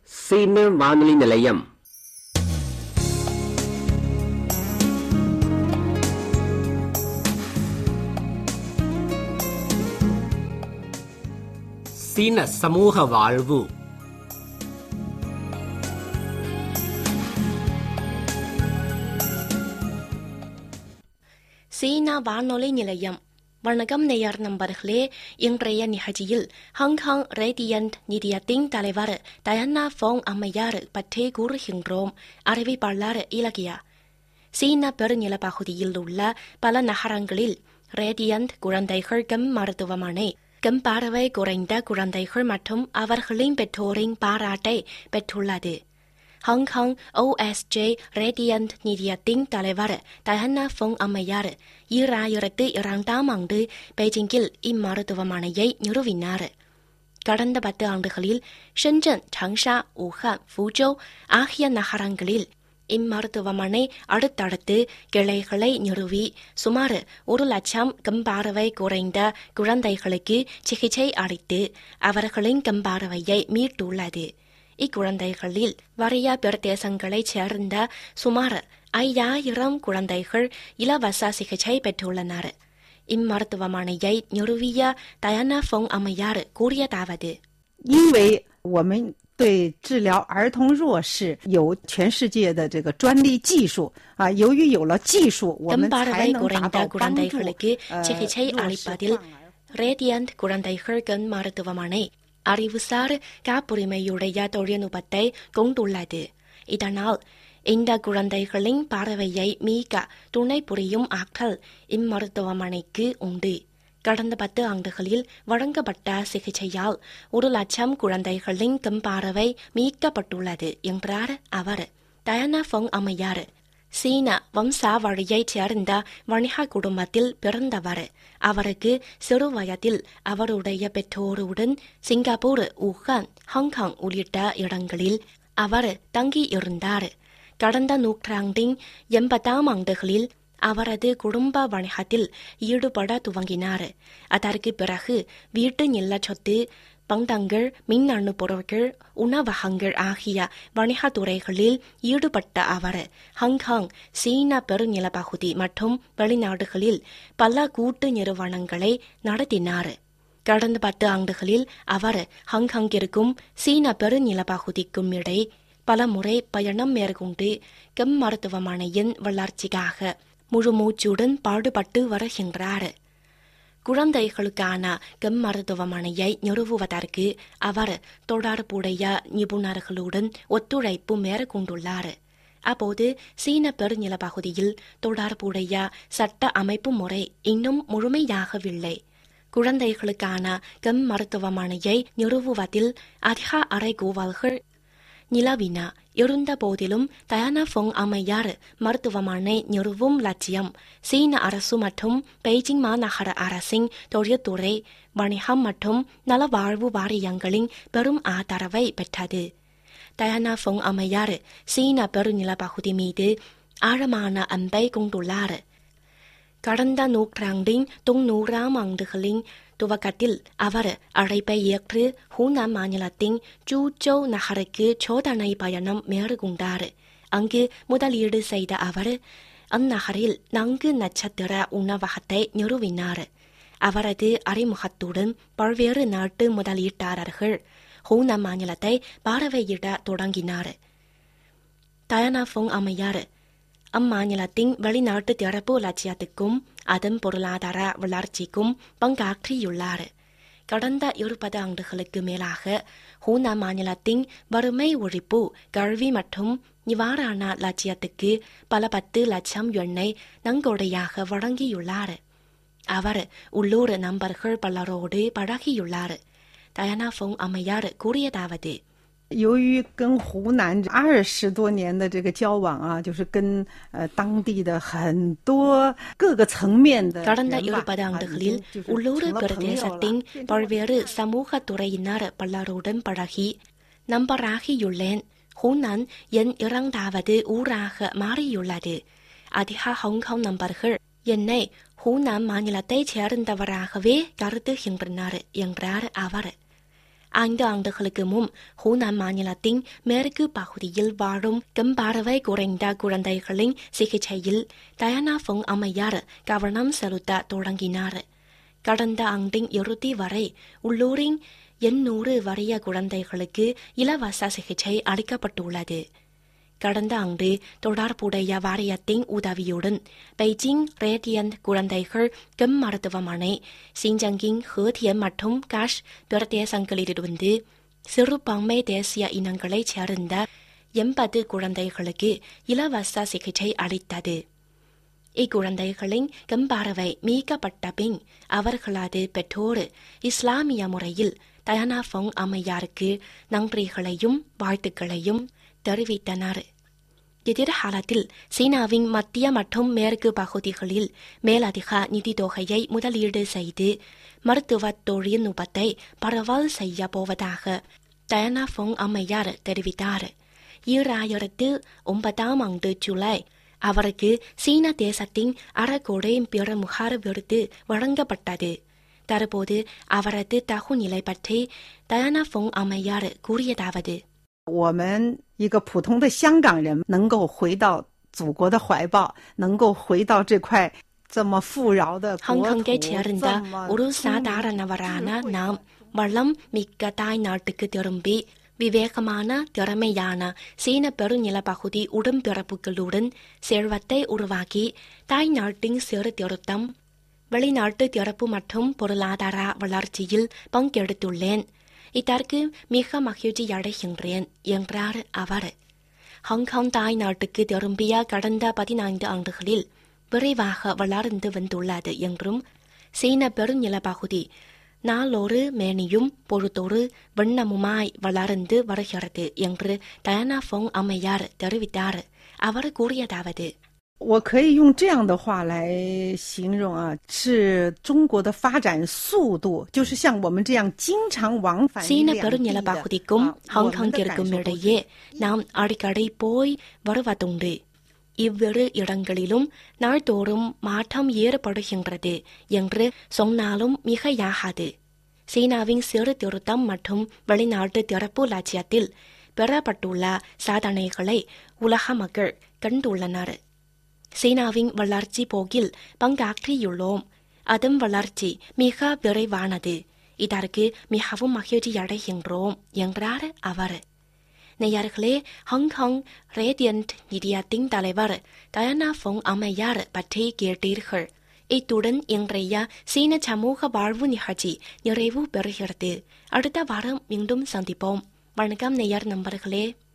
சீன வானொலி நிலையம் சீன சமூக வாழ்வு சீனா வானொலி நிலையம் வணக்கம் நேயர் நண்பர்களே இன்றைய நிகழ்ச்சியில் ஹாங்காங் ரேடியன்ட் நிதியத்தின் தலைவர் டயன்னா ஃபோங் அம்மையார் பற்றி கூறுகின்றோம் அறிவிப்பாளர் இலக்கியா சீன பெருநிலப்பகுதியில் உள்ள பல நகரங்களில் ரேடியன்ட் குழந்தைகள் கம் மருத்துவமனை கம் பார்வை குறைந்த குழந்தைகள் மற்றும் அவர்களின் பெற்றோரின் பாராட்டை பெற்றுள்ளது ஹாங்காங் ஓஎஸ்ஜே ரேடியன்ட் நிதியத்தின் தலைவர் டயன்னா ஃபோங் அம்மையார் ஈராயிரத்து இரண்டாம் ஆண்டு பெய்ஜிங்கில் இம்மருத்துவமனையை நிறுவினார் கடந்த பத்து ஆண்டுகளில் ஷென்ஜன் சாங்ஷா ஊஹான் ஃபூஜோ ஆகிய நகரங்களில் இம்மருத்துவமனை அடுத்தடுத்து கிளைகளை நிறுவி சுமார் ஒரு லட்சம் கம்பார்வை குறைந்த குழந்தைகளுக்கு சிகிச்சை அளித்து அவர்களின் கம்பார்வையை மீட்டுள்ளது இக்குழந்தைகளில் வறிய பிரதேசங்களைச் சேர்ந்த சுமார் ஐயாயிரம் குழந்தைகள் இலவச சிகிச்சை பெற்றுள்ளனர் இம்மருத்துவமனையை நிறுவிய டயனா ஃபோங் அம்மையார் கூறியதாவது 因为我们对治疗儿童弱视有全世界的这个专利技术啊，由于有了技术，我们才 கம்பார்வை 能达 குறைந்த 到帮助 குழந்தைகளுக்கு 呃 சிகிச்சை 弱视 அளிப்பதில் 患儿 ரேடியன்ட் குழந்தைகள் கண் மருத்துவமனை அறிவுசார் காப்புரிமையுடைய தொழில்நுட்பத்தை கொண்டுள்ளது இதனால் இந்த குழந்தைகளின் பார்வையை மீட்க துணை புரியும் ஆற்றல் இம்மருத்துவமனைக்கு உண்டு கடந்த பத்து ஆண்டுகளில் வழங்கப்பட்ட சிகிச்சையால் ஒரு லட்சம் குழந்தைகளின் கண் பார்வை மீட்கப்பட்டுள்ளது என்றார் அவர் டயனா ஃபோங் அம்மையார் சீன வம்சாவழியைச் சேர்ந்த வணிக குடும்பத்தில் பிறந்தவர் அவருக்கு சிறு வயதில் அவருடைய பெற்றோருடன் சிங்கப்பூர் ஊகான் ஹாங்காங் உள்ளிட்ட இடங்களில் அவர் தங்கியிருந்தார் கடந்த நூற்றாண்டின் எண்பதாம் ஆண்டுகளில் அவரது குடும்ப வணிகத்தில் ஈடுபட துவங்கினார் அதற்கு பிறகு வீட்டு நில சொத்து பண்டங்கள் மின்னணு பொருட்கள் உணவகங்கள் ஆகிய வணிகத் துறைகளில் ஈடுபட்ட அவர் ஹாங்காங் சீன பெருநிலப்பகுதி மற்றும் வெளிநாடுகளில் பல கூட்டு நிறுவனங்களை நடத்தினார் கடந்த பத்து ஆண்டுகளில் அவர் ஹாங்காங்கிற்கும் சீன பெருநிலப்பகுதிக்கும் இடை பல முறை பயணம் மேற்கொண்டு கெம் மருத்துவமனையின் வளர்ச்சிக்காக முழு மூச்சுடன் பாடுபட்டு வருகின்றார் குழந்தைகளுக்கான கெம் மருத்துவமனையை நிறுவுவதற்கு அவர் தொடர்புடைய நிபுணர்களுடன் ஒத்துழைப்பு மேற்கொண்டுள்ளார் அப்போது சீன பெருநிலப்பகுதியில் தொடர்புடைய சட்ட அமைப்பு முறை இன்னும் முழுமையாகவில்லை குழந்தைகளுக்கான கெம் மருத்துவமனையை நிறுவுவதில் அதிக அறைகூவல்கள் நிலவின இருந்த போதிலும் டயானா ஃபோங் அம்மையார் மருத்துவமனை நிறுவும் லட்சியம் சீன அரசு மற்றும் பெய்ஜிங் மாநகர அரசின் தொழில்துறை வணிகம் மற்றும் நலவாழ்வு வாரியங்களின் பெரும் ஆதரவை பெற்றது டயானா ஃபோங் அம்மையார் சீன பெருநிலப்பகுதி மீது ஆழமான அன்பை கொண்டுள்ளார் கடந்த நூற்றாண்டின் தொன்னூறாம் ஆண்டுகளின் துவக்கத்தில் அவர் அழைப்பை ஏற்று ஹூனான் மாநிலத்தின் ஜூஜோ நகருக்கு சோதனை பயணம் மேற்கொண்டார் அங்கு முதலீடு செய்த அவர் அந்நகரில் நான்கு நட்சத்திர உணவகத்தை நிறுவினார் அவரது அறிமுகத்துடன் பல்வேறு நாட்டு முதலீட்டாளர்கள் ஹூனான் மாநிலத்தை பார்வையிட தொடங்கினார் டயனா ஃபோங் அம்மையார் அம்மாநிலத்தின் வெளிநாட்டு திறப்பு லட்சியத்துக்கும் அதன் பொருளாதார வளர்ச்சிக்கும் பங்காற்றியுள்ளார் கடந்த இருபது ஆண்டுகளுக்கு மேலாக ஹூனான் மாநிலத்தின் வறுமை ஒழிப்பு கல்வி மற்றும் நிவாரண லட்சியத்துக்கு பல பத்து லட்சம் எண்ணெய் நன்கொடையாக வழங்கியுள்ளார் அவர் உள்ளூர் நண்பர்கள் பலரோடு பழகியுள்ளார் டயனா ஃபோங் அம்மையார் கூறியதாவது 由于跟湖南二十多年的这个交往啊，就是跟呃当地的很多各个层面的 கடந்த 人吧 இருபது 啊已 ஆண்டுகளில் 经就是 உள்ளூர் 成了朋友 பிரதேசத்தின் 了变成了 பல்வேறு சமூக துறையினர் பலருடன் பழகி நம்பராகியுள்ளேன் ஹூனான் என் இரண்டாவது ஊராக மாறியுள்ளது அதிக ஹாங்காங் நம்பர்கள் என்னை ஹூனான் மாநிலத்தைச் சேர்ந்தவராகவே கருதுகின்றனர் என்றார் அவர் ஐந்து ஆண்டுகளுக்கு முன் ஹூனான் மாநிலத்தின் மேற்கு பகுதியில் வாழும் கம்பாரவை குறைந்த குழந்தைகளின் சிகிச்சையில் டயானா ஃபொங் அம்மையார் கவனம் செலுத்த தொடங்கினார் கடந்த ஆண்டின் இறுதி வரை உள்ளூரின் எண்ணூறு வறிய குழந்தைகளுக்கு இலவச சிகிச்சை அளிக்கப்பட்டுள்ளது கடந்த ஆண்டு தொடர்புடைய வாரியத்தின் உதவியுடன் பெய்ஜிங் ரேடியன்ட் குழந்தைகள் கெம் மருத்துவமனை சிஞ்சங்கிங் ஹேதியன் மற்றும் காஷ் பிரதேசங்களிலிருந்து சிறுபான்மை தேசிய இனங்களைச் சேர்ந்த எண்பது குழந்தைகளுக்கு இலவச சிகிச்சை அளித்தது இக்குழந்தைகளின் கம்பாரவை மீட்கப்பட்ட பின் அவர்களது பெற்றோர் இஸ்லாமிய முறையில் டயானா ஃபொங் அம்மையாருக்கு நன்றிகளையும் வாழ்த்துக்களையும் தெரிவித்தனர் எதிர்காலத்தில் சீனாவின் மத்திய மற்றும் மேற்கு பகுதிகளில் மேலதிக நிதித் தொகையை முதலீடு செய்து மருத்துவ தொழில்நுட்பத்தை பரவல் செய்ய போவதாக டயானா ஃபொங் அம்மையார் தெரிவித்தார் ஈராயிரத்து ஒன்பதாம் ஆண்டு ஜூலை அவருக்கு சீன தேசத்தின் அறகோடை பிரமுகர் விருது வழங்கப்பட்டது தற்போது அவரது தகுநிலை பற்றி டயானா ஃபொங் அம்மையார் கூறியதாவது 我们一个普通的香港人能够回到祖国的怀抱，能够回到这块这么富饶的国 ஹாங்காங்கை 土， சேர்ந்த 这么 ஒரு 聪明 சாதாரணவரான 智慧的 நாம் வளம் மிக்க தாய் நாட்டுக்கு திரும்பி விவேகமான திறமையான சீன பெருநில பகுதி உடன்பிறப்புகளுடன் செல்வத்தை உருவாக்கி தாய் நாட்டின் சீர்திருத்தம் வெளிநாட்டு திறப்பு மற்றும் பொருளாதார வளர்ச்சியில் பங்கெடுத்துள்ளேன் இதற்கு மிக மகிழ்ச்சி அடைகின்றேன் என்றார் அவர் ஹாங்காங் தாய் நாட்டுக்கு திரும்பிய கடந்த பதினைந்து ஆண்டுகளில் விரைவாக வளர்ந்து வந்துள்ளது என்றும் சீன பெருநில பகுதி நாளொரு மேனியும் பொழுதொரு வண்ணமுமாய் வளர்ந்து வருகிறது என்று டயானா ஃபோங் அம்மையார் தெரிவித்தார் அவர் கூறியதாவது 我可以用这样的话来形容啊，是中国的发展速度，就是像我们这样经常往返于 சீன 两 பெருநில 地的 பகுதிக்கும் 啊我们的 ஹாங்காங்கிற்கும் 感受都是 இடையே நாம் அடிக்கடி போய் வருவதுண்டு இவ்விரு இடங்களிலும் நாள்தோறும் மாற்றம் ஏற்படுகின்றது என்று சொன்னாலும் மிகையாகாது சீனாவின் சீர்திருத்தம் மற்றும் வெளிநாட்டு திறப்பு லட்சியத்தில் பெறப்பட்டுள்ள சாதனைகளை உலக மக்கள் கண்டுள்ளனர் சீனாவின் வளர்ச்சி போக்கில் பங்காற்றியுள்ளோம் அதன் வளர்ச்சி மிக விரைவானது இதற்கு மிகவும் மகிழ்ச்சி அடைகின்றோம் என்றார் அவர் நேயர்களே ஹாங்காங் ரேடியன்ட் நிதியத்தின் தலைவர் டயானா ஃபோங் அம்மையார் பற்றி கேட்டீர்கள் இத்துடன் இன்றைய சீன சமூக வாழ்வு நிகழ்ச்சி நிறைவு பெறுகிறது அடுத்த வாரம் மீண்டும் சந்திப்போம் வணக்கம் நேயர் நண்பர்களே